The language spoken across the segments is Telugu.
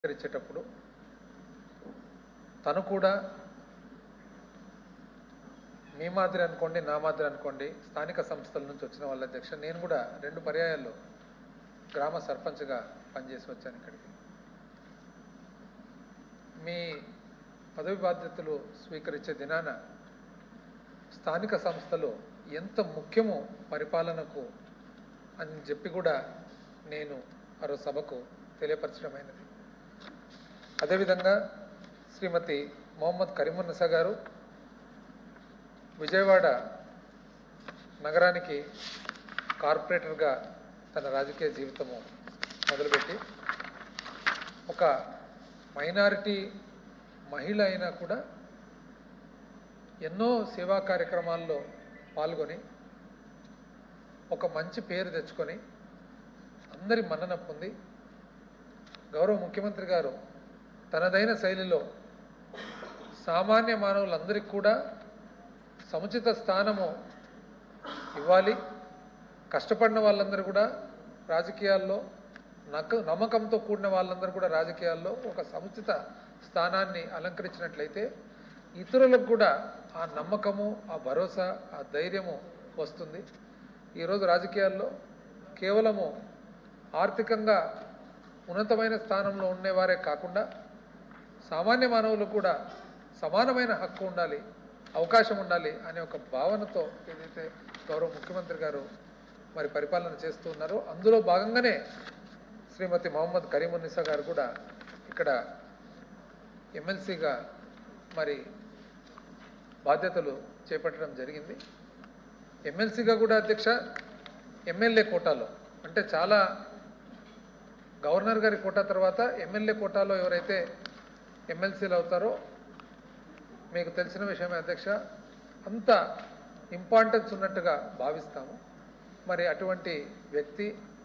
స్వీకరించేటప్పుడు తను కూడా మీ మాదిరి అనుకోండి నా మాదిరి అనుకోండి స్థానిక సంస్థల నుంచి వచ్చిన వాళ్ళ అధ్యక్ష నేను కూడా రెండు పర్యాయాల్లో గ్రామ సర్పంచ్గా పనిచేసి వచ్చాను ఇక్కడికి మీ పదవి బాధ్యతలు స్వీకరించే దినాన స్థానిక సంస్థలు ఎంత ముఖ్యమో పరిపాలనకు అని చెప్పి కూడా నేను మరో సభకు తెలియపరచడమైనది అదేవిధంగా శ్రీమతి మొహమ్మద్ కరీమున్నసా గారు విజయవాడ నగరానికి కార్పొరేటర్గా తన రాజకీయ జీవితము మొదలుపెట్టి ఒక మైనారిటీ మహిళ అయినా కూడా ఎన్నో సేవా కార్యక్రమాల్లో పాల్గొని ఒక మంచి పేరు తెచ్చుకొని అందరి మన్నన పొంది గౌరవ ముఖ్యమంత్రి గారు తనదైన శైలిలో సామాన్య మానవులందరికీ కూడా సముచిత స్థానము ఇవ్వాలి కష్టపడిన వాళ్ళందరూ కూడా రాజకీయాల్లో నక నమ్మకంతో కూడిన వాళ్ళందరూ కూడా రాజకీయాల్లో ఒక సముచిత స్థానాన్ని అలంకరించినట్లయితే ఇతరులకు కూడా ఆ నమ్మకము ఆ భరోసా ఆ ధైర్యము వస్తుంది ఈరోజు రాజకీయాల్లో కేవలము ఆర్థికంగా ఉన్నతమైన స్థానంలో ఉండేవారే కాకుండా సామాన్య మానవులు కూడా సమానమైన హక్కు ఉండాలి అవకాశం ఉండాలి అనే ఒక భావనతో ఏదైతే గౌరవ ముఖ్యమంత్రి గారు మరి పరిపాలన చేస్తూ ఉన్నారో అందులో భాగంగానే శ్రీమతి మొహమ్మద్ కరీమున్నిసా గారు కూడా ఇక్కడ ఎమ్మెల్సీగా మరి బాధ్యతలు చేపట్టడం జరిగింది ఎమ్మెల్సీగా కూడా అధ్యక్ష ఎమ్మెల్యే కోటాలో అంటే చాలా గవర్నర్ గారి కోటా తర్వాత ఎమ్మెల్యే కోటాలో ఎవరైతే ఎమ్మెల్సీలు అవుతారో మీకు తెలిసిన విషయమే అధ్యక్ష అంత ఇంపార్టెన్స్ ఉన్నట్టుగా భావిస్తాము మరి అటువంటి వ్యక్తి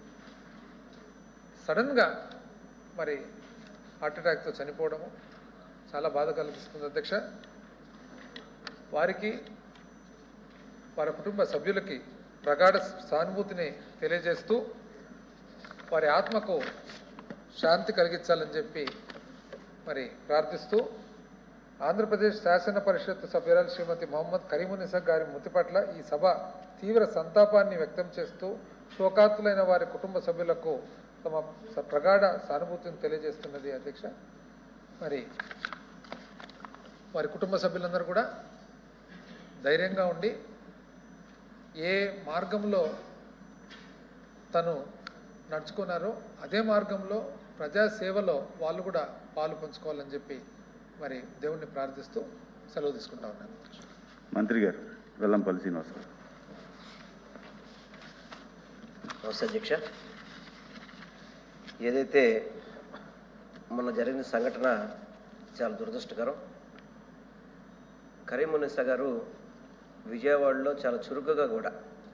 సడన్గా మరి హార్ట్ అటాక్తో చనిపోవడము చాలా బాధ కలిగిస్తుంది అధ్యక్ష వారికి వారి కుటుంబ సభ్యులకి ప్రగాఢ సానుభూతిని తెలియజేస్తూ వారి ఆత్మకు శాంతి కలిగించాలని చెప్పి మరి ప్రార్థిస్తూ ఆంధ్రప్రదేశ్ శాసన పరిషత్ సభ్యురాలు శ్రీమతి మొహమ్మద్ కరీమునిసా గారి మృతి పట్ల ఈ సభ తీవ్ర సంతాపాన్ని వ్యక్తం చేస్తూ శోకాతులైన వారి కుటుంబ సభ్యులకు తమ స- ప్రగాఢ సానుభూతిని తెలియజేస్తున్నది అధ్యక్ష మరి వారి కుటుంబ సభ్యులందరూ కూడా ధైర్యంగా ఉండి ఏ మార్గంలో తను నడుచుకున్నారో అదే మార్గంలో ప్రజాసేవలో వాళ్ళు కూడా పాలు పంచుకోవాలని చెప్పి మరి దేవుణ్ణి ప్రార్థిస్తూ సెలవు తీసుకుంటా ఉన్నాను మంత్రి గారు వెల్లంపల్లి శ్రీనివాస్ గారు నమస్తే అధ్యక్ష ఏదైతే మొన్న జరిగిన సంఘటన చాలా దురదృష్టకరం కరీమునిసా గారు విజయవాడలో చాలా చురుకుగా కూడా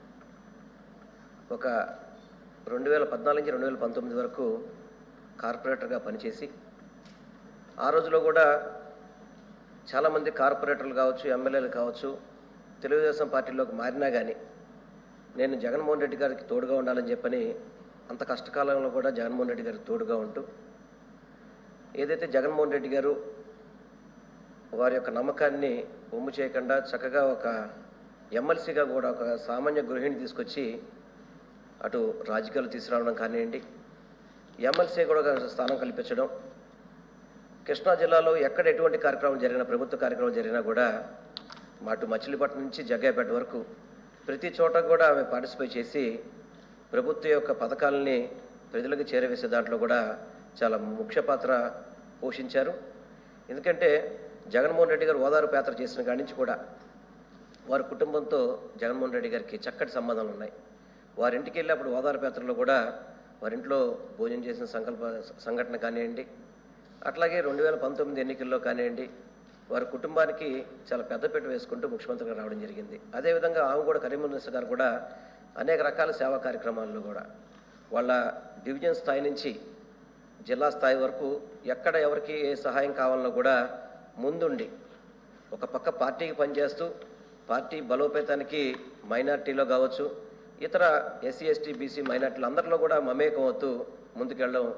ఒక రెండు వేల పద్నాలుగు నుంచి రెండు వేల పంతొమ్మిది వరకు కార్పొరేటర్గా పనిచేసి ఆ రోజులో కూడా చాలామంది కార్పొరేటర్లు కావచ్చు ఎమ్మెల్యేలు కావచ్చు తెలుగుదేశం పార్టీలోకి మారినా కానీ నేను జగన్మోహన్ రెడ్డి గారికి తోడుగా ఉండాలని చెప్పని అంత కష్టకాలంలో కూడా జగన్మోహన్ రెడ్డి గారికి తోడుగా ఉంటూ ఏదైతే జగన్మోహన్ రెడ్డి గారు వారి యొక్క నమ్మకాన్ని ఒమ్ము చేయకుండా చక్కగా ఒక ఎమ్మెల్సీగా కూడా ఒక సామాన్య గృహిణి తీసుకొచ్చి అటు రాజకీయాలు తీసుకురావడం కానివ్వండి ఎమ్మెల్సీ కూడా ఒక స్థానం కల్పించడం కృష్ణా జిల్లాలో ఎక్కడ ఎటువంటి కార్యక్రమం జరిగినా ప్రభుత్వ కార్యక్రమం జరిగినా కూడా అటు మచిలీపట్నం నుంచి జగ్గాపేట వరకు ప్రతి చోట కూడా ఆమె పార్టిసిపేట్ చేసి ప్రభుత్వ యొక్క పథకాలని ప్రజలకు చేరవేసే దాంట్లో కూడా చాలా ముఖ్య పాత్ర పోషించారు ఎందుకంటే జగన్మోహన్ రెడ్డి గారు ఓదారు యాత్ర చేసిన కాడి నుంచి కూడా వారి కుటుంబంతో జగన్మోహన్ రెడ్డి గారికి చక్కటి సంబంధాలు ఉన్నాయి వారింటికి వెళ్ళినప్పుడు ఓదారు యాత్రలో కూడా వారింట్లో భోజనం చేసిన సంకల్ప సంఘటన కానివ్వండి అట్లాగే రెండు వేల పంతొమ్మిది ఎన్నికల్లో కానివ్వండి వారి కుటుంబానికి చాలా పెద్దపీట వేసుకుంటూ ముఖ్యమంత్రిగా రావడం జరిగింది అదేవిధంగా ఆమె కూడా కరీమున్నీసా గారు కూడా అనేక రకాల సేవా కార్యక్రమాల్లో కూడా వాళ్ళ డివిజన్ స్థాయి నుంచి జిల్లా స్థాయి వరకు ఎక్కడ ఎవరికి ఏ సహాయం కావాలన్నా కూడా ముందుండి ఒక పక్క పార్టీకి పనిచేస్తూ పార్టీ బలోపేతానికి మైనార్టీలో కావచ్చు ఇతర ఎస్సీ ఎస్టీ బీసీ మైనార్టీలు అందరిలో కూడా మమేకం అవుతూ ముందుకెళ్ళడం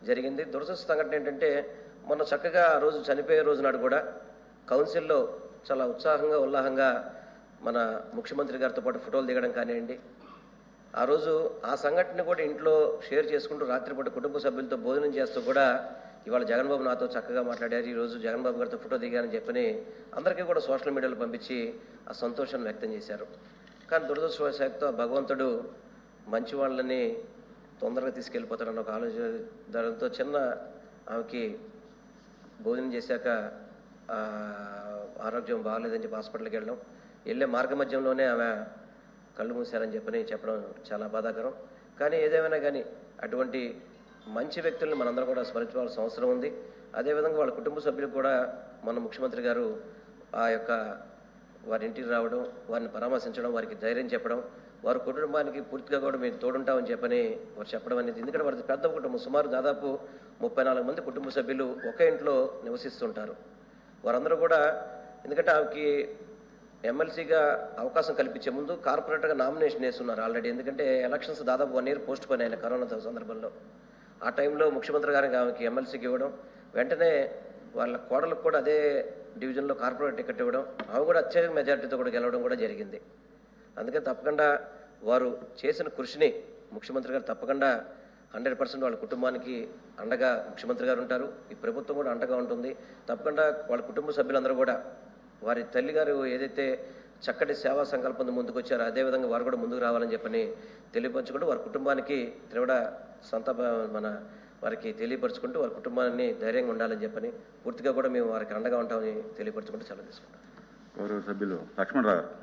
జరిగింది దురదృష్ట సంఘటన ఏంటంటే మొన్న చక్కగా ఆ రోజు చనిపోయే రోజు నాడు కూడా కౌన్సిల్లో చాలా ఉత్సాహంగా ఉల్లాహంగా మన ముఖ్యమంత్రి గారితో పాటు ఫోటోలు దిగడం కానివ్వండి ఆ రోజు ఆ సంఘటన కూడా ఇంట్లో షేర్ చేసుకుంటూ రాత్రిపూట కుటుంబ సభ్యులతో భోజనం చేస్తూ కూడా ఇవాళ జగన్ బాబు నాతో చక్కగా మాట్లాడారు ఈ రోజు జగన్ బాబు గారితో ఫోటో దిగానని చెప్పని అందరికీ కూడా సోషల్ మీడియాలో పంపించి ఆ సంతోషాన్ని వ్యక్తం చేశారు కానీ దురదృష్టవశాత్తు ఆ భగవంతుడు మంచి వాళ్ళని తొందరగా తీసుకెళ్ళిపోతాడన్న ఒక ఆలోచన దానితో చిన్న ఆమెకి భోజనం చేశాక ఆ, ఆరోగ్యం బాగాలేదని చెప్పి హాస్పిటల్కి వెళ్ళడం వెళ్ళే మార్గ మధ్యంలోనే ఆమె కళ్ళు మూసారని చెప్పని చెప్పడం చాలా బాధాకరం కానీ ఏదేమైనా కానీ అటువంటి మంచి వ్యక్తుల్ని మనందరం కూడా స్మరించుకోవాల్సిన అవసరం ఉంది అదేవిధంగా వాళ్ళ కుటుంబ సభ్యులకు కూడా మన ముఖ్యమంత్రి గారు ఆ యొక్క వారి ఇంటికి రావడం వారిని పరామర్శించడం వారికి ధైర్యం చెప్పడం వారి కుటుంబానికి పూర్తిగా కూడా మేము తోడుంటామని చెప్పని వారు చెప్పడం అనేది ఎందుకంటే వారిది పెద్ద కుటుంబం సుమారు దాదాపు ముప్పై నాలుగు మంది కుటుంబ సభ్యులు ఒకే ఇంట్లో నివసిస్తుంటారు వారందరూ కూడా ఎందుకంటే ఆమెకి ఎమ్మెల్సీగా అవకాశం కల్పించే ముందు కార్పొరేటర్గా నామినేషన్ వేస్తున్నారు ఆల్రెడీ ఎందుకంటే ఎలక్షన్స్ దాదాపు వన్ ఇయర్ పోస్ట్ పోయిన కరోనా సందర్భంలో ఆ టైంలో ముఖ్యమంత్రి గారికి ఆమెకి ఎమ్మెల్సీకి ఇవ్వడం వెంటనే వాళ్ళ కోడలకు కూడా అదే డివిజన్లో కార్పొరేట్ టికెట్ ఇవ్వడం ఆమె కూడా అత్యధిక మెజార్టీతో కూడా గెలవడం కూడా జరిగింది అందుకని తప్పకుండా వారు చేసిన కృషిని ముఖ్యమంత్రి గారు తప్పకుండా హండ్రెడ్ పర్సెంట్ వాళ్ళ కుటుంబానికి అండగా ముఖ్యమంత్రి గారు ఉంటారు ఈ ప్రభుత్వం కూడా అండగా ఉంటుంది తప్పకుండా వాళ్ళ కుటుంబ సభ్యులందరూ కూడా వారి తల్లి గారు ఏదైతే చక్కటి సేవా సంకల్పంతో ముందుకు వచ్చారో అదేవిధంగా వారు కూడా ముందుకు రావాలని చెప్పని తెలియపరచుకుంటూ వారి కుటుంబానికి త్రివడ సంతాప మన వారికి తెలియపరచుకుంటూ వారి కుటుంబాన్ని ధైర్యంగా ఉండాలని చెప్పని పూర్తిగా కూడా మేము వారికి అండగా ఉంటామని తెలియపరచుకుంటూ సెలవు తీసుకుంటాం గౌరవ సభ్యులు లక్ష్మణరావు గారు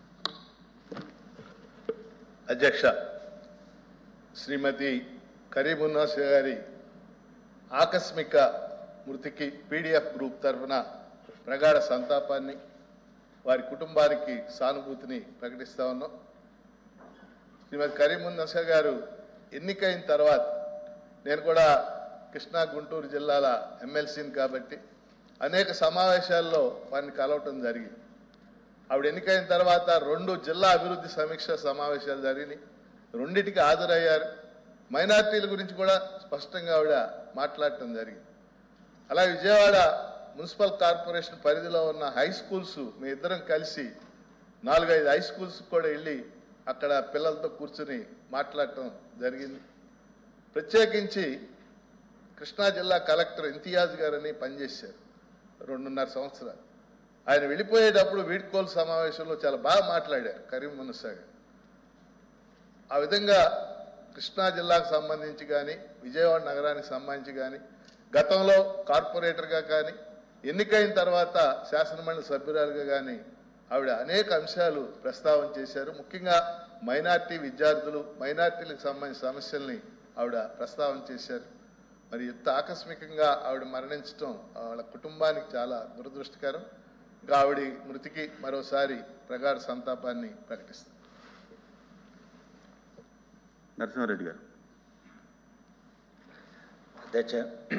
అధ్యక్ష శ్రీమతి కరీమున్నాస్ గారి ఆకస్మిక మృతికి పీడిఎఫ్ గ్రూప్ తరఫున ప్రగాఢ సంతాపాన్ని వారి కుటుంబానికి సానుభూతిని ప్రకటిస్తా ఉన్నాం శ్రీమతి కరీమున్నస గారు ఎన్నికైన తర్వాత నేను కూడా కృష్ణా గుంటూరు జిల్లాల ఎమ్మెల్సీని కాబట్టి అనేక సమావేశాల్లో వారిని కలవటం జరిగింది ఆవిడ ఎన్నికైన తర్వాత రెండు జిల్లా అభివృద్ధి సమీక్ష సమావేశాలు జరిగినాయి రెండిటికి హాజరయ్యారు మైనార్టీల గురించి కూడా స్పష్టంగా ఆవిడ మాట్లాడటం జరిగింది అలా విజయవాడ మున్సిపల్ కార్పొరేషన్ పరిధిలో ఉన్న హై స్కూల్స్ మీ ఇద్దరం కలిసి నాలుగైదు హై స్కూల్స్ కూడా వెళ్ళి అక్కడ పిల్లలతో కూర్చుని మాట్లాడటం జరిగింది ప్రత్యేకించి కృష్ణా జిల్లా కలెక్టర్ ఇంతియాజ్ గారని పనిచేశారు రెండున్నర సంవత్సరాలు ఆయన వెళ్ళిపోయేటప్పుడు వీడ్కోలు సమావేశంలో చాలా బాగా మాట్లాడారు కరీం మునసా గారు ఆ విధంగా కృష్ణా జిల్లాకు సంబంధించి కానీ విజయవాడ నగరానికి సంబంధించి కానీ గతంలో కార్పొరేటర్గా కానీ ఎన్నికైన తర్వాత శాసనమండలి సభ్యురాలుగా కానీ ఆవిడ అనేక అంశాలు ప్రస్తావన చేశారు ముఖ్యంగా మైనార్టీ విద్యార్థులు మైనార్టీలకు సంబంధించిన సమస్యల్ని ఆవిడ ప్రస్తావన చేశారు మరి ఇంత ఆకస్మికంగా ఆవిడ మరణించడం వాళ్ళ కుటుంబానికి చాలా దురదృష్టకరం ఇంకా ఆవిడ మృతికి మరోసారి ప్రగాఢ సంతాపాన్ని ప్రకటిస్తారు నరసింహారెడ్డి గారు అధ్యక్ష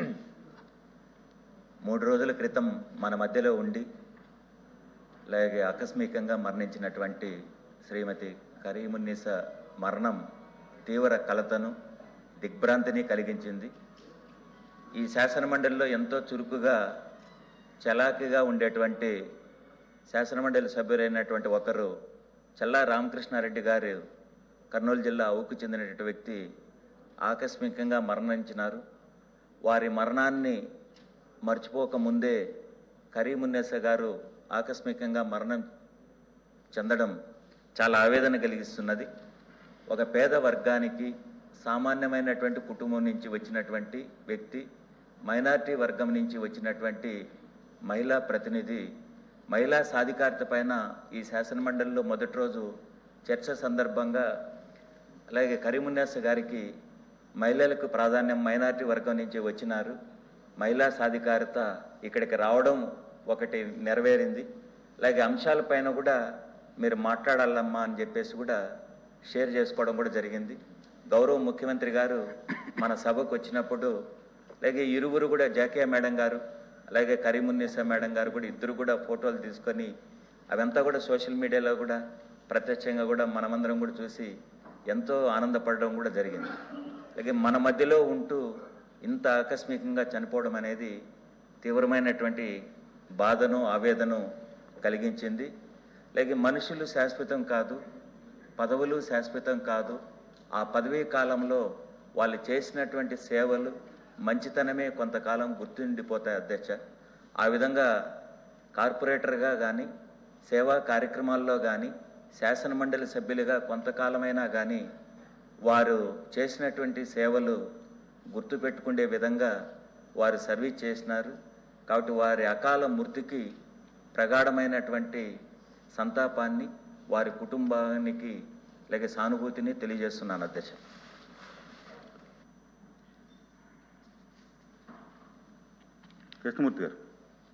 మూడు రోజుల క్రితం మన మధ్యలో ఉండి అలాగే ఆకస్మికంగా మరణించినటువంటి శ్రీమతి కరీమున్నీస మరణం తీవ్ర కలతను దిగ్భ్రాంతిని కలిగించింది ఈ శాసనమండలిలో ఎంతో చురుకుగా చలాకీగా ఉండేటువంటి శాసనమండలి సభ్యులైనటువంటి ఒకరు చల్లా రామకృష్ణారెడ్డి గారు కర్నూలు జిల్లా అవుకు చెందినటువంటి వ్యక్తి ఆకస్మికంగా మరణించినారు వారి మరణాన్ని మర్చిపోక ముందే కరీమున్నెస గారు ఆకస్మికంగా మరణం చెందడం చాలా ఆవేదన కలిగిస్తున్నది ఒక పేద వర్గానికి సామాన్యమైనటువంటి కుటుంబం నుంచి వచ్చినటువంటి వ్యక్తి మైనారిటీ వర్గం నుంచి వచ్చినటువంటి మహిళా ప్రతినిధి మహిళా సాధికారత పైన ఈ శాసనమండలిలో మొదటి రోజు చర్చ సందర్భంగా అలాగే కరీమున్నాస గారికి మహిళలకు ప్రాధాన్యం మైనారిటీ వర్గం నుంచి వచ్చినారు మహిళా సాధికారత ఇక్కడికి రావడం ఒకటి నెరవేరింది అలాగే అంశాలపైన కూడా మీరు మాట్లాడాలమ్మా అని చెప్పేసి కూడా షేర్ చేసుకోవడం కూడా జరిగింది గౌరవ ముఖ్యమంత్రి గారు మన సభకు వచ్చినప్పుడు అలాగే ఇరువురు కూడా జాకియా మేడం గారు అలాగే కరీమున్నీసా మేడం గారు కూడా ఇద్దరు కూడా ఫోటోలు తీసుకొని అవంతా కూడా సోషల్ మీడియాలో కూడా ప్రత్యక్షంగా కూడా మనమందరం కూడా చూసి ఎంతో ఆనందపడడం కూడా జరిగింది అలాగే మన మధ్యలో ఉంటూ ఇంత ఆకస్మికంగా చనిపోవడం అనేది తీవ్రమైనటువంటి బాధను ఆవేదను కలిగించింది లేక మనుషులు శాశ్వతం కాదు పదవులు శాశ్వతం కాదు ఆ పదవీ కాలంలో వాళ్ళు చేసినటువంటి సేవలు మంచితనమే కొంతకాలం గుర్తుండిపోతాయి అధ్యక్ష ఆ విధంగా కార్పొరేటర్గా కానీ సేవా కార్యక్రమాల్లో కానీ శాసనమండలి సభ్యులుగా కొంతకాలమైనా కానీ వారు చేసినటువంటి సేవలు గుర్తుపెట్టుకునే విధంగా వారు సర్వీస్ చేసినారు కాబట్టి వారి అకాల మృతికి ప్రగాఢమైనటువంటి సంతాపాన్ని వారి కుటుంబానికి లేక సానుభూతిని తెలియజేస్తున్నాను అధ్యక్ష కృష్ణమూర్తి గారు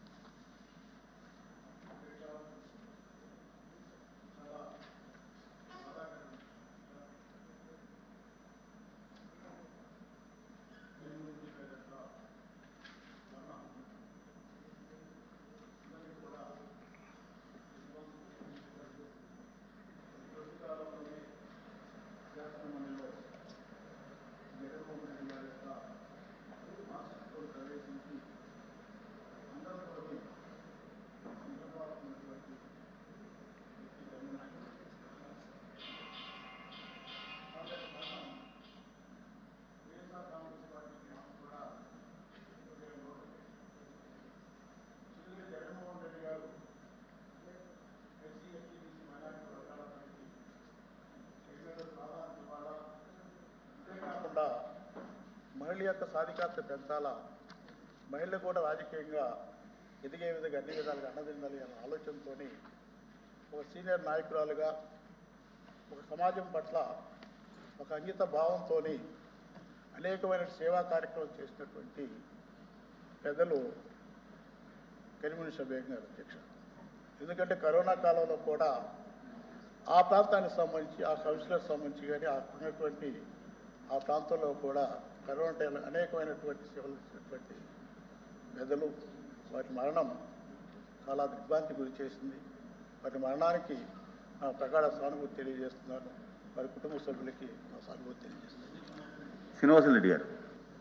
కాకుండా మహిళ యొక్క సాధికారత పెంచాలా మహిళలు కూడా రాజకీయంగా ఎదిగే విధంగా అన్ని విధాలుగా అన్నదిండాలి అనే ఆలోచనతో ఒక సీనియర్ నాయకురాలుగా ఒక సమాజం పట్ల ఒక అంకిత భావంతో అనేకమైన సేవా కార్యక్రమాలు చేసినటువంటి పెద్దలు కరిముని సభ్యం గారు అధ్యక్ష ఎందుకంటే కరోనా కాలంలో కూడా ఆ ప్రాంతానికి సంబంధించి ఆ కౌన్సిలర్ సంబంధించి కానీ ఆ ఉన్నటువంటి ఆ ప్రాంతంలో కూడా కరోనా టైంలో అనేకమైనటువంటి సేవలు చేసినటువంటి పెద్దలు వారి మరణం చాలా దిగ్భ్రాంతి గురి చేసింది వారి మరణానికి నా ప్రగాఢ సానుభూతి తెలియజేస్తున్నాను వారి కుటుంబ సభ్యులకి నా సానుభూతి తెలియజేస్తున్నాను శ్రీనివాసులు రెడ్డి గారు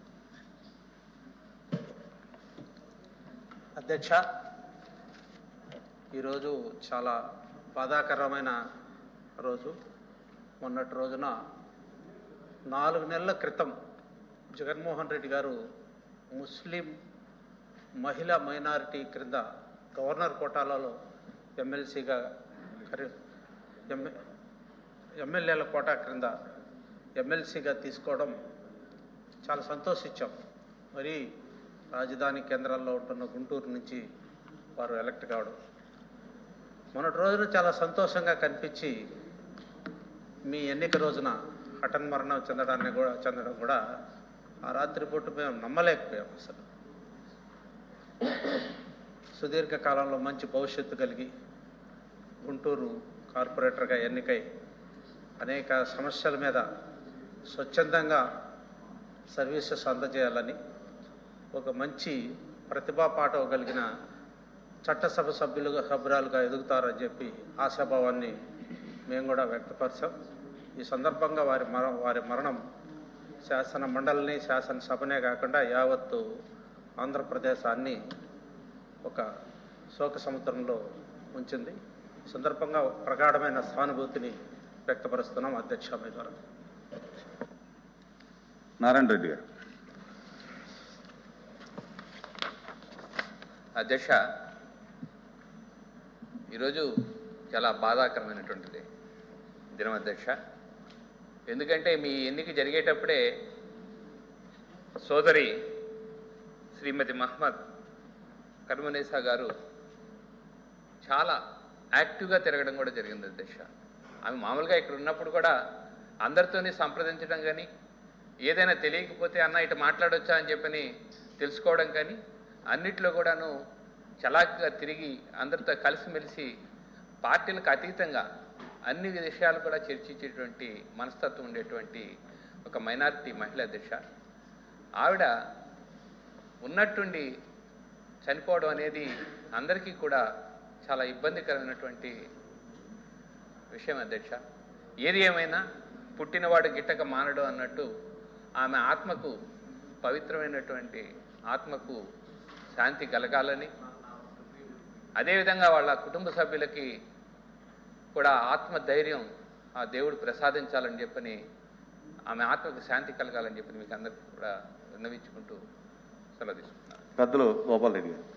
అధ్యక్ష ఈరోజు చాలా బాధాకరమైన రోజు మొన్నటి రోజున నాలుగు నెలల క్రితం జగన్మోహన్ రెడ్డి గారు ముస్లిం మహిళా మైనారిటీ క్రింద గవర్నర్ కోటాలలో ఎమ్మెల్సీగా కరి ఎమ్మె ఎమ్మెల్యేల కోటా క్రింద ఎమ్మెల్సీగా తీసుకోవడం చాలా సంతోషించాం మరి రాజధాని కేంద్రాల్లో ఉంటున్న గుంటూరు నుంచి వారు ఎలక్ట్ కావడం మొన్నటి రోజున చాలా సంతోషంగా కనిపించి మీ ఎన్నిక రోజున హఠన్ మరణం చెందడాన్ని కూడా చెందడం కూడా ఆ రాత్రి పూట మేము నమ్మలేకపోయాం అసలు సుదీర్ఘ కాలంలో మంచి భవిష్యత్తు కలిగి గుంటూరు కార్పొరేటర్గా ఎన్నికై అనేక సమస్యల మీద స్వచ్ఛందంగా సర్వీసెస్ అందజేయాలని ఒక మంచి ప్రతిభా పాఠం కలిగిన చట్టసభ సభ్యులుగా సభ్యురాలుగా ఎదుగుతారని చెప్పి ఆశాభావాన్ని మేము కూడా వ్యక్తపరిచాం ఈ సందర్భంగా వారి మర వారి మరణం శాసన మండలిని శాసనసభనే కాకుండా యావత్తు ఆంధ్రప్రదేశాన్ని ఒక శోక సముద్రంలో ఉంచింది ఈ సందర్భంగా ప్రగాఢమైన సానుభూతిని వ్యక్తపరుస్తున్నాం అధ్యక్ష మీ ద్వారా నారాయణ రెడ్డి గారు అధ్యక్ష ఈరోజు చాలా బాధాకరమైనటువంటిది దినం అధ్యక్ష ఎందుకంటే మీ ఎన్నిక జరిగేటప్పుడే సోదరి శ్రీమతి మహమ్మద్ కర్మనేసా గారు చాలా యాక్టివ్గా తిరగడం కూడా జరిగింది అధ్యక్ష ఆమె మామూలుగా ఇక్కడ ఉన్నప్పుడు కూడా అందరితోని సంప్రదించడం కానీ ఏదైనా తెలియకపోతే అన్న ఇటు మాట్లాడొచ్చా అని చెప్పని తెలుసుకోవడం కానీ అన్నిట్లో కూడాను చలాక్గా తిరిగి అందరితో కలిసిమెలిసి పార్టీలకు అతీతంగా అన్ని విషయాలు కూడా చర్చించేటువంటి మనస్తత్వం ఉండేటువంటి ఒక మైనారిటీ మహిళ అధ్యక్ష ఆవిడ ఉన్నట్టుండి చనిపోవడం అనేది అందరికీ కూడా చాలా ఇబ్బందికరమైనటువంటి విషయం అధ్యక్ష ఏది ఏమైనా పుట్టినవాడు గిట్టక మానడు అన్నట్టు ఆమె ఆత్మకు పవిత్రమైనటువంటి ఆత్మకు శాంతి కలగాలని అదేవిధంగా వాళ్ళ కుటుంబ సభ్యులకి కూడా ఆత్మ ధైర్యం ఆ దేవుడు ప్రసాదించాలని చెప్పని ఆమె ఆత్మకు శాంతి కలగాలని చెప్పి మీకు అందరికీ కూడా విన్నవించుకుంటూ సెలవు తీసుకుంటున్నాను పెద్దలు గోపాల్ రెడ్డి గారు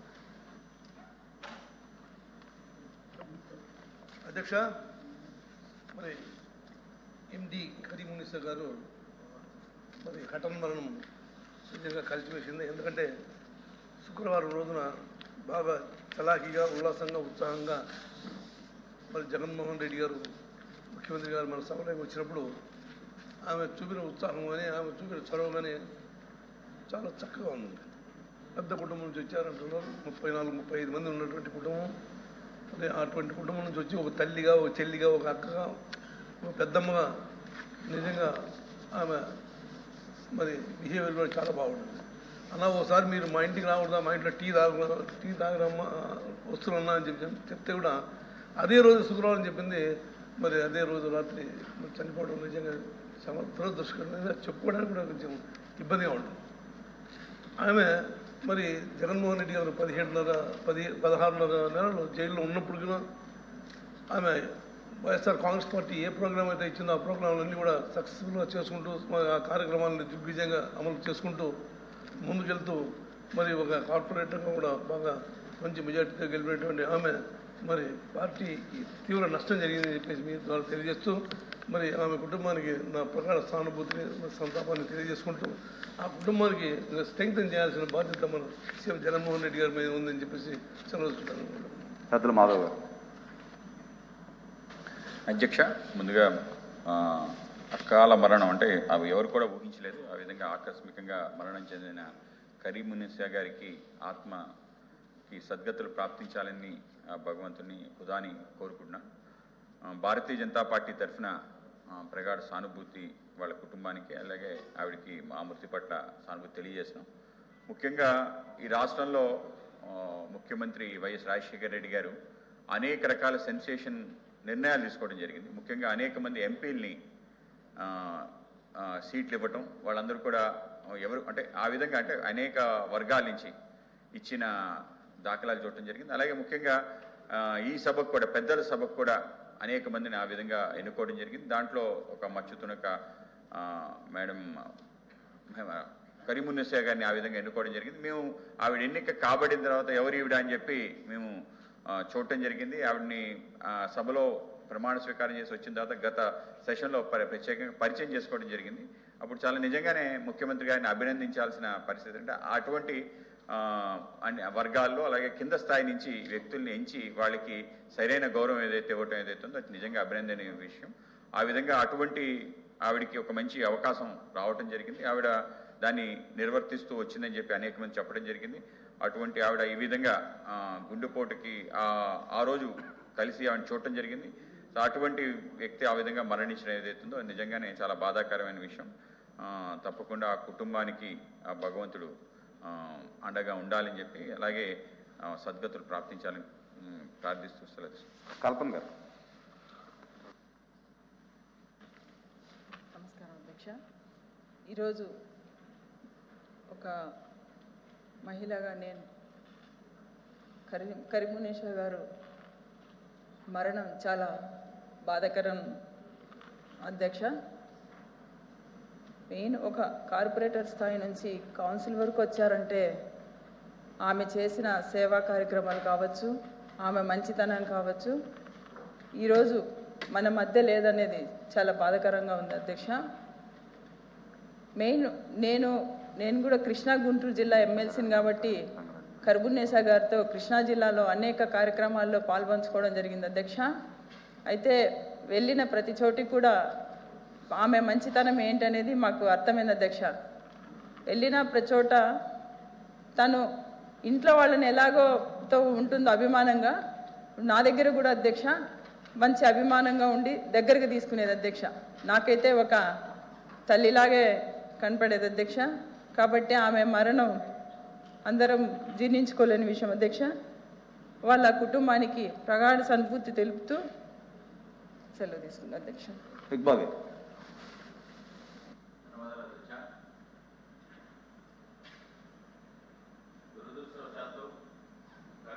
అధ్యక్ష మరి ఎండి కరీమునిసా గారు మరి హఠన్ మరణం నిజంగా కలిసివేసింది ఎందుకంటే శుక్రవారం రోజున బాగా చలాకీగా ఉల్లాసంగా ఉత్సాహంగా మరి జగన్మోహన్ రెడ్డి గారు ముఖ్యమంత్రి గారు మన సభలోకి వచ్చినప్పుడు ఆమె చూపిన ఉత్సాహం కానీ ఆమె చూపిన చొరవ కానీ చాలా చక్కగా ఉంది పెద్ద కుటుంబం నుంచి వచ్చారంటున్నారు ముప్పై నాలుగు ముప్పై ఐదు మంది ఉన్నటువంటి కుటుంబం మరి అటువంటి కుటుంబం నుంచి వచ్చి ఒక తల్లిగా ఒక చెల్లిగా ఒక అక్కగా ఒక పెద్దమ్మగా నిజంగా ఆమె మరి బిహేవియర్ కూడా చాలా బాగుంటుంది అలా ఒకసారి మీరు మా ఇంటికి రాకూడదా మా ఇంట్లో టీ తాగు టీ తాగరమ్మా వస్తున్నా అని చెప్పి చెప్తే కూడా అదే రోజు శుక్రవారం చెప్పింది మరి అదే రోజు రాత్రి మరి చనిపోవడం నిజంగా చాలా దురదృష్టకరంగా చెప్పుకోవడానికి కూడా కొంచెం ఇబ్బందిగా ఉంటుంది ఆమె మరి జగన్మోహన్ రెడ్డి గారు పదిహేడున్నర పది పదహారున్నర నెలలు జైల్లో ఉన్నప్పుడు కూడా ఆమె వైఎస్ఆర్ కాంగ్రెస్ పార్టీ ఏ ప్రోగ్రామ్ అయితే ఇచ్చిందో ఆ ప్రోగ్రాంలన్నీ కూడా సక్సెస్ఫుల్గా చేసుకుంటూ మరి ఆ కార్యక్రమాలను దిగ్విజయంగా అమలు చేసుకుంటూ ముందుకెళ్తూ మరి ఒక కార్పొరేటర్గా కూడా బాగా మంచి మెజార్టీతో గెలిపినటువంటి ఆమె మరి పార్టీకి తీవ్ర నష్టం జరిగిందని చెప్పేసి మీ ద్వారా తెలియజేస్తూ మరి ఆమె కుటుంబానికి నా ప్రగాఢ సానుభూతిని సంతాపాన్ని తెలియజేసుకుంటూ ఆ కుటుంబానికి స్ట్రెంగ్త్ చేయాల్సిన బాధ్యత మన సీఎం జగన్మోహన్ రెడ్డి గారి మీద ఉందని చెప్పేసి సెలవుస్తున్నాను పెద్దలు మాధవ్ గారు అధ్యక్ష ముందుగా ఆ, అకాల మరణం అంటే అవి ఎవరు కూడా ఊహించలేదు ఆ విధంగా ఆకస్మికంగా మరణం చెందిన కరీమునిసా గారికి ఆత్మకి సద్గతులు ప్రాప్తించాలని ఆ భగవంతుని హుదాని కోరుకుంటున్నా ఆ, భారతీయ జనతా పార్టీ తరఫున ఆ, ప్రగాఢ సానుభూతి వాళ్ళ కుటుంబానికి అలాగే ఆవిడకి మా మృతి పట్ల సానుభూతి తెలియజేస్తున్నాం ముఖ్యంగా ఈ రాష్ట్రంలో ఆ, ముఖ్యమంత్రి వైఎస్ రాజశేఖర రెడ్డి గారు అనేక రకాల సెన్సేషన్ నిర్ణయాలు తీసుకోవడం జరిగింది ముఖ్యంగా అనేక మంది ఎంపీల్ని ఆ, ఆ, సీట్లు ఇవ్వటం వాళ్ళందరూ కూడా ఎవరు అంటే ఆ విధంగా అంటే అనేక వర్గాల నుంచి ఇచ్చిన దాఖలాలు చూడటం జరిగింది అలాగే ముఖ్యంగా ఆ, ఈ సభకు కూడా పెద్దల సభకు కూడా అనేక మందిని ఆ విధంగా ఎన్నుకోవడం జరిగింది దాంట్లో ఒక మచ్చుతునక ఆ, మేడం కరీమున్నసే గారిని ఆ విధంగా ఎన్నుకోవడం జరిగింది మేము ఆవిడ ఎన్నిక కాబడిన తర్వాత ఎవరు ఈవిడ అని చెప్పి మేము ఆ, చూడటం జరిగింది ఆవిడని ఆ, సభలో ప్రమాణ స్వీకారం చేసి వచ్చిన తర్వాత గత సెషన్లో పరి- ప్రత్యేకంగా పరిచయం చేసుకోవడం జరిగింది అప్పుడు చాలా నిజంగానే ముఖ్యమంత్రి గారిని అభినందించాల్సిన పరిస్థితి అంటే అటువంటి ఆ, అన్ని వర్గాల్లో అలాగే కింద స్థాయి నుంచి వ్యక్తుల్ని ఎంచి వాళ్ళకి సరైన గౌరవం ఏదైతే ఇవ్వటం ఏదైతే ఉందో అది నిజంగా అభినందనీయ విషయం ఆ విధంగా అటువంటి ఆవిడకి ఒక మంచి అవకాశం రావటం జరిగింది ఆవిడ దాన్ని నిర్వర్తిస్తూ వచ్చిందని చెప్పి అనేక మంది చెప్పడం జరిగింది అటువంటి ఆవిడ ఈ విధంగా ఆ, గుండెపోటుకి ఆ ఆ రోజు కలిసి ఆవిడ చూడటం జరిగింది సో అటువంటి వ్యక్తి ఆ విధంగా మరణించడం ఏదైతుందో అది నిజంగానే చాలా బాధాకరమైన విషయం ఆ, తప్పకుండా ఆ కుటుంబానికి ఆ భగవంతుడు ఆ, అండగా ఉండాలని చెప్పి అలాగే ఆ, సద్గతులు ప్రాప్తించాలని ఉమ్, ప్రార్థిస్తూ సెలవు తీసుకుంటున్నాను. కల్పన్ గారు నమస్కారం అధ్యక్ష ఈరోజు ఒక మహిళగా నేను కరీ కరీమునేశ్వర్ గారు మరణం చాలా బాధాకరం అధ్యక్ష మెయిన్ ఒక కార్పొరేటర్ స్థాయి నుంచి కౌన్సిల్ వరకు వచ్చారంటే ఆమె చేసిన సేవా కార్యక్రమాలు కావచ్చు ఆమె మంచితనం కావచ్చు ఈరోజు మన మధ్య లేదనేది చాలా బాధాకరంగా ఉంది అధ్యక్ష మెయిన్ నేను నేను కూడా కృష్ణా గుంటూరు జిల్లా ఎమ్మెల్సీని కాబట్టి కర్బున్నేసా గారితో కృష్ణా జిల్లాలో అనేక కార్యక్రమాల్లో పాల్పంచుకోవడం జరిగింది అధ్యక్ష అయితే వెళ్ళిన ప్రతి చోటికి కూడా ఆమె మంచితనం ఏంటనేది మాకు అర్థమైంది అధ్యక్ష వెళ్ళిన ప్రతి చోట తను ఇంట్లో వాళ్ళని ఎలాగో తో ఉంటుందో అభిమానంగా నా దగ్గర కూడా అధ్యక్ష మంచి అభిమానంగా ఉండి దగ్గరకు తీసుకునేది అధ్యక్ష నాకైతే ఒక తల్లిలాగే కనపడేది అధ్యక్ష కాబట్టి ఆమె మరణం అందరం జీర్ణించుకోలేని విషయం అధ్యక్ష వాళ్ళ కుటుంబానికి ప్రగాఢ సానుభూతి తెలుపుతూ సెలవు తీసుకుంది అధ్యక్ష ఇక్బాల్ గారు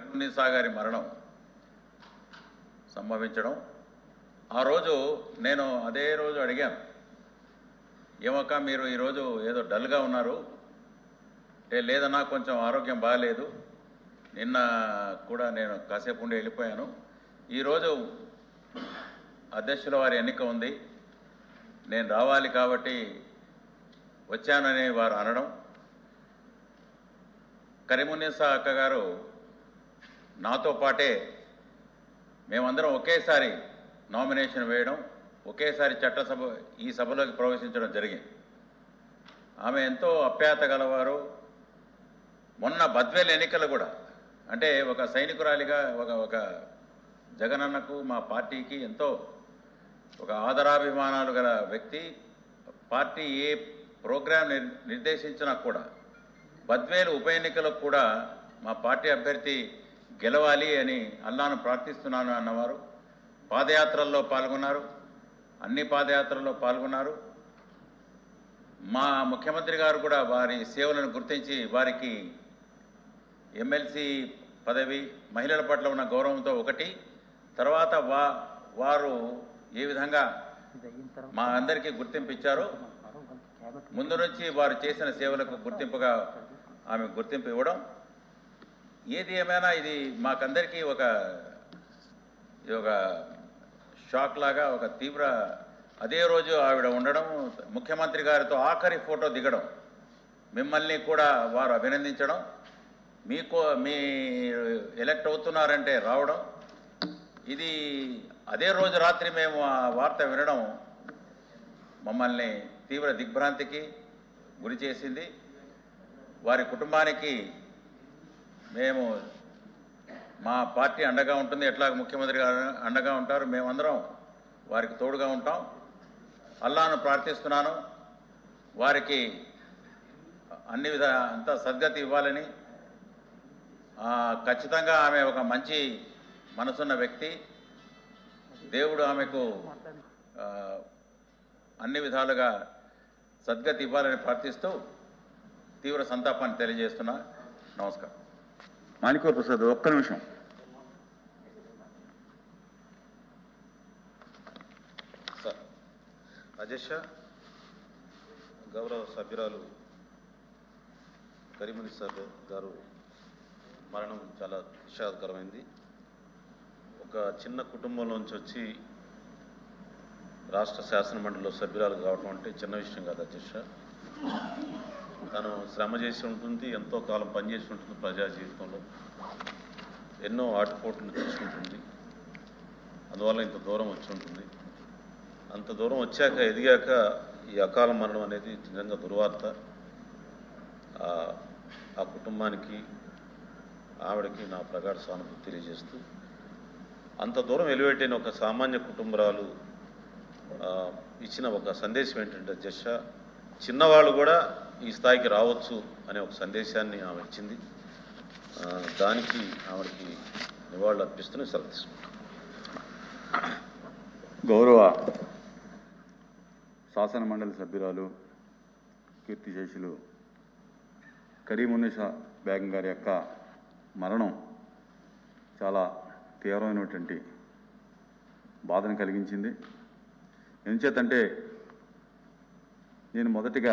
కరుణిసా గారి మరణం సంభవించడం ఆ రోజు నేను అదే రోజు అడిగాను ఏమక్క మీరు ఈరోజు ఏదో డల్గా ఉన్నారు ఏ లేదన్నా కొంచెం ఆరోగ్యం బాగాలేదు నిన్న కూడా నేను కాసేపు ఉండి వెళ్ళిపోయాను ఈరోజు అధ్యక్షుల వారి ఎన్నిక ఉంది నేను రావాలి కాబట్టి వచ్చానని వారు అనడం కరీమున్నీసా అక్క గారు నాతో పాటే మేమందరం ఒకేసారి నామినేషన్ వేయడం ఒకేసారి చట్టసభ ఈ సభలోకి ప్రవేశించడం జరిగింది ఆమె ఎంతో అప్యాత గలవారు మొన్న బద్వేల్ ఎన్నికలు కూడా అంటే ఒక సైనికురాలిగా ఒక ఒక జగనన్నకు మా పార్టీకి ఎంతో ఒక ఆదరాభిమానాలు గల వ్యక్తి పార్టీ ఏ ప్రోగ్రాం నిర్ నిర్దేశించినా కూడా బద్వేలు ఉప ఎన్నికలకు కూడా మా పార్టీ అభ్యర్థి గెలవాలి అని అల్లాను ప్రార్థిస్తున్నాను అన్నవారు పాదయాత్రల్లో పాల్గొన్నారు అన్ని పాదయాత్రల్లో పాల్గొన్నారు మా ముఖ్యమంత్రి గారు కూడా వారి సేవలను గుర్తించి వారికి ఎమ్మెల్సీ పదవి మహిళల పట్ల ఉన్న గౌరవంతో ఒకటి తర్వాత వా వారు ఏ విధంగా మా అందరికీ గుర్తింపు ఇచ్చారో ముందు నుంచి వారు చేసిన సేవలకు గుర్తింపుగా ఆమె గుర్తింపు ఇవ్వడం ఏది ఏమైనా ఇది మాకందరికీ ఒక ఇది ఒక షాక్ లాగా ఒక తీవ్ర అదే రోజు ఆవిడ ఉండడం ముఖ్యమంత్రి గారితో ఆఖరి ఫోటో దిగడం మిమ్మల్ని కూడా వారు అభినందించడం మీకు మీ ఎలక్ట్ అవుతున్నారంటే రావడం ఇది అదే రోజు రాత్రి మేము ఆ వార్త వినడం మమ్మల్ని తీవ్ర దిగ్భ్రాంతికి గురి చేసింది వారి కుటుంబానికి మేము మా పార్టీ అండగా ఉంటుంది ఎట్లా ముఖ్యమంత్రి గారు అండగా ఉంటారు మేమందరం వారికి తోడుగా ఉంటాం అల్లాను ప్రార్థిస్తున్నాను వారికి అన్ని విధ అంత సద్గతి ఇవ్వాలని ఆ, ఖచ్చితంగా ఆమె ఒక మంచి మనసున్న వ్యక్తి దేవుడు ఆమెకు ఆ, అన్ని విధాలుగా సద్గతి ఇవ్వాలని ప్రార్థిస్తూ తీవ్ర సంతాపాన్ని తెలియజేస్తున్నా నమస్కారం మాణిక్య ప్రసాద్ ఒక్క నిమిషం సార్ అధ్యక్ష గౌరవ సభ్యురాలు కరీముని సార్ గారు మరణం చాలా విషాదకరమైంది ఒక చిన్న కుటుంబంలోంచి వచ్చి రాష్ట్ర శాసన మండలిలో సభ్యురాలు కావటం అంటే చిన్న విషయం కాదు అధ్యక్ష తను శ్రమ చేసి ఉంటుంది ఎంతో కాలం పనిచేసి ఉంటుంది ప్రజా జీవితంలో ఎన్నో ఆటుపోట్లు తీసుకుంటుంది అందువల్ల ఇంత దూరం వచ్చి ఉంటుంది అంత దూరం వచ్చాక ఎదిగాక ఈ అకాల మరణం అనేది నిజంగా దుర్వార్త ఆ ఆ కుటుంబానికి ఆవిడకి నా ప్రగాఢ సానుభూతి తెలియజేస్తూ అంత దూరం ఎలివేట్ అయిన ఒక సామాన్య కుటుంబరాలు ఆ, ఇచ్చిన ఒక సందేశం ఏంటంటే జష చిన్నవాళ్ళు కూడా ఈ స్థాయికి రావచ్చు అనే ఒక సందేశాన్ని ఆమె ఇచ్చింది ఆ, దానికి ఆవిడకి నివాళులు అర్పిస్తూనే సెలవు తీసుకుంటాను గౌరవ శాసన మండలి సభ్యురాలు కీర్తిశేషులు కరీమున్నిషా బేగం గారి యొక్క మరణం చాలా తీవ్రమైనటువంటి బాధను కలిగించింది ఎందుచేతంటే నేను మొదటిగా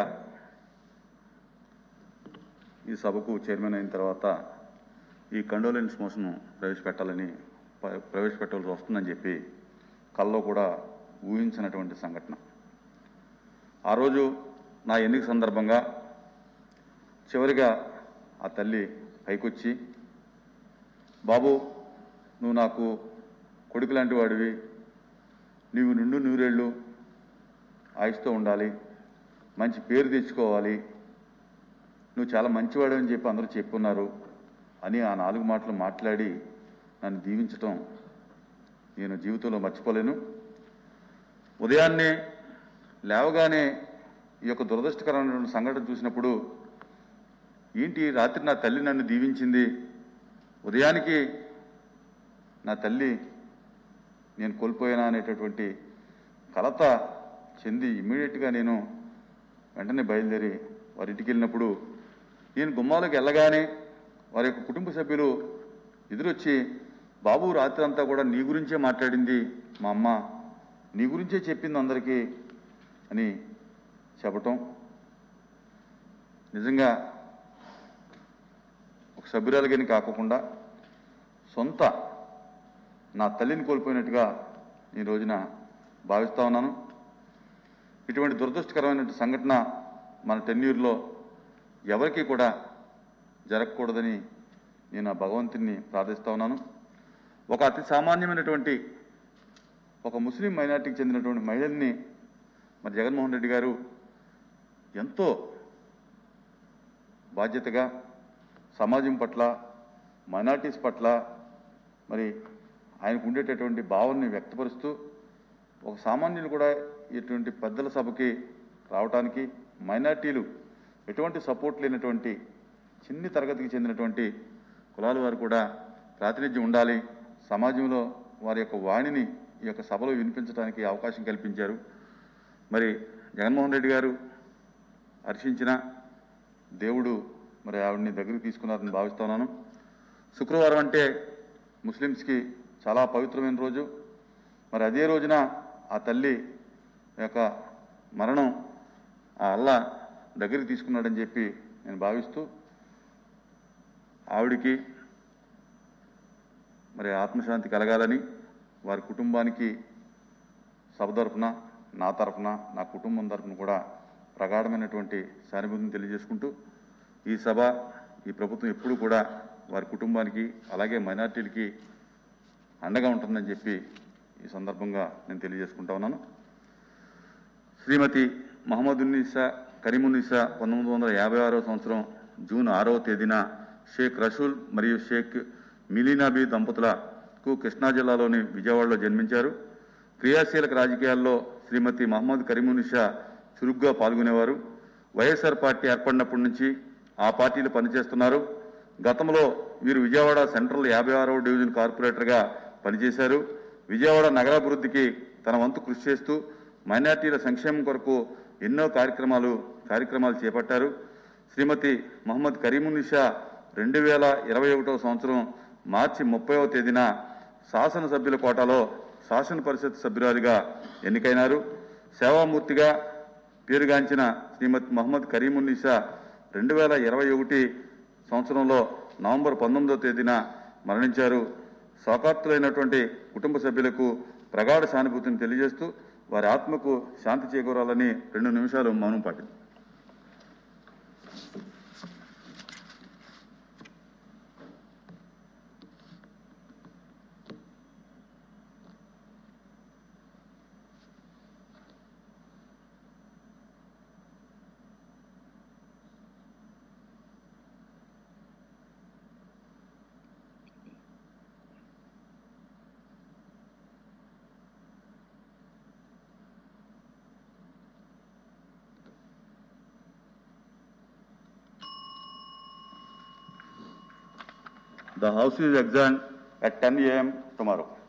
ఈ సభకు చైర్మన్ అయిన తర్వాత ఈ కండోలెన్స్ మోషన్ ప్రవేశపెట్టాలని ప్ర- ప్రవేశపెట్టాల్సి వస్తుందని చెప్పి కల్లో కూడా ఊహించినటువంటి సంఘటన ఆ రోజు నా ఎన్నిక సందర్భంగా చివరిగా ఆ తల్లి పైకొచ్చి బాబు నువ్వు నాకు కొడుకు లాంటి వాడివి నీవు నిండు నూరేళ్ళు ఆయుష్తో ఉండాలి మంచి పేరు తెచ్చుకోవాలి నువ్వు చాలా మంచివాడు అని చెప్పి అందరూ చెప్పున్నారు అని ఆ నాలుగు మాటలు మాట్లాడి నన్ను దీవించటం నేను జీవితంలో మర్చిపోలేను ఉదయాన్నే లేవగానే ఈ యొక్క దురదృష్టకరమైన సంఘటన చూసినప్పుడు ఏంటి రాత్రి నా తల్లి నన్ను దీవించింది ఉదయానికి నా తల్లి నేను కోల్పోయానా అనేటటువంటి కలత చెంది ఇమ్మీడియట్గా నేను వెంటనే బయలుదేరి వారి ఇంటికి వెళ్ళినప్పుడు నేను గుమ్మాలకు వెళ్ళగానే వారి యొక్క కుటుంబ సభ్యులు ఎదురొచ్చి బాబు రాత్రి అంతా కూడా నీ గురించే మాట్లాడింది మా అమ్మ నీ గురించే చెప్పింది అందరికీ అని చెప్పటం నిజంగా ఒక సభ్యురాలుగాని కాకుండా సొంత నా తల్లిని కోల్పోయినట్టుగా ఈ రోజున భావిస్తా ఉన్నాను ఇటువంటి దురదృష్టకరమైన సంఘటన మన టెన్యూర్లో ఎవరికీ కూడా జరగకూడదని నేను ఆ భగవంతుని ప్రార్థిస్తా ఉన్నాను ఒక అతి సామాన్యమైనటువంటి ఒక ముస్లిం మైనార్టీకి చెందినటువంటి మహిళల్ని మరి జగన్మోహన్ రెడ్డి గారు ఎంతో బాధ్యతగా సమాజం పట్ల మైనార్టీస్ పట్ల మరి ఆయనకు ఉండేటటువంటి భావనని వ్యక్తపరుస్తూ ఒక సామాన్యులు కూడా ఇటువంటి పెద్దల సభకి రావడానికి మైనార్టీలు ఎటువంటి సపోర్ట్ లేనటువంటి చిన్ని తరగతికి చెందినటువంటి కులాల వారు కూడా ప్రాతినిధ్యం ఉండాలి సమాజంలో వారి యొక్క వాణిని ఈ యొక్క సభలో వినిపించడానికి అవకాశం కల్పించారు మరి జగన్మోహన్ రెడ్డి గారు హర్షించిన దేవుడు మరి ఆవిడని దగ్గరికి తీసుకున్నారని భావిస్తున్నాను శుక్రవారం అంటే ముస్లిమ్స్కి చాలా పవిత్రమైన రోజు మరి అదే రోజున ఆ తల్లి యొక్క మరణం ఆ అల్లా దగ్గరికి తీసుకున్నాడని చెప్పి నేను భావిస్తూ ఆవిడికి మరి ఆత్మశాంతి కలగాలని వారి కుటుంబానికి సభ తరపున నా తరపున నా కుటుంబం తరపున కూడా ప్రగాఢమైనటువంటి సానుభూతిని తెలియజేసుకుంటూ ఈ సభ ఈ ప్రభుత్వం ఎప్పుడు కూడా వారి కుటుంబానికి అలాగే మైనార్టీలకి అండగా ఉంటుందని చెప్పి ఈ సందర్భంగా నేను తెలియజేసుకుంటా ఉన్నాను శ్రీమతి మహమ్మదున్నీసా కరీమున్నీసా పంతొమ్మిది వందల యాభై ఆరో సంవత్సరం జూన్ ఆరవ తేదీన షేక్ రషూల్ మరియు షేక్ మిలీనాబీ దంపతులకు కృష్ణా జిల్లాలోని విజయవాడలో జన్మించారు క్రియాశీలక రాజకీయాల్లో శ్రీమతి మహమ్మద్ కరీమునిషా చురుగ్గా పాల్గొనేవారు వైఎస్ఆర్ పార్టీ ఏర్పడినప్పటి నుంచి ఆ పార్టీలో పనిచేస్తున్నారు గతంలో వీరు విజయవాడ సెంట్రల్ యాభై ఆరవ డివిజన్ కార్పొరేటర్గా పనిచేశారు విజయవాడ నగరాభివృద్ధికి తన వంతు కృషి చేస్తూ మైనార్టీల సంక్షేమం కొరకు ఎన్నో కార్యక్రమాలు కార్యక్రమాలు చేపట్టారు శ్రీమతి మహమ్మద్ కరీమునిషా రెండు వేల ఇరవై ఒకటవ సంవత్సరం మార్చి ముప్పైవ తేదీన శాసనసభ్యుల కోటాలో శాసన పరిషత్ సభ్యురాలిగా ఎన్నికైనారు సేవామూర్తిగా పేరుగాంచిన శ్రీమతి మహమ్మద్ కరీమున్నీసా రెండు వేల ఇరవై ఒకటి సంవత్సరంలో నవంబర్ పంతొమ్మిదవ తేదీన మరణించారు శోకార్తులైనటువంటి కుటుంబ సభ్యులకు ప్రగాఢ సానుభూతిని తెలియజేస్తూ వారి ఆత్మకు శాంతి చేకూరాలని రెండు నిమిషాలు మౌనం పాటింది The house is adjourned at 10 a.m. tomorrow.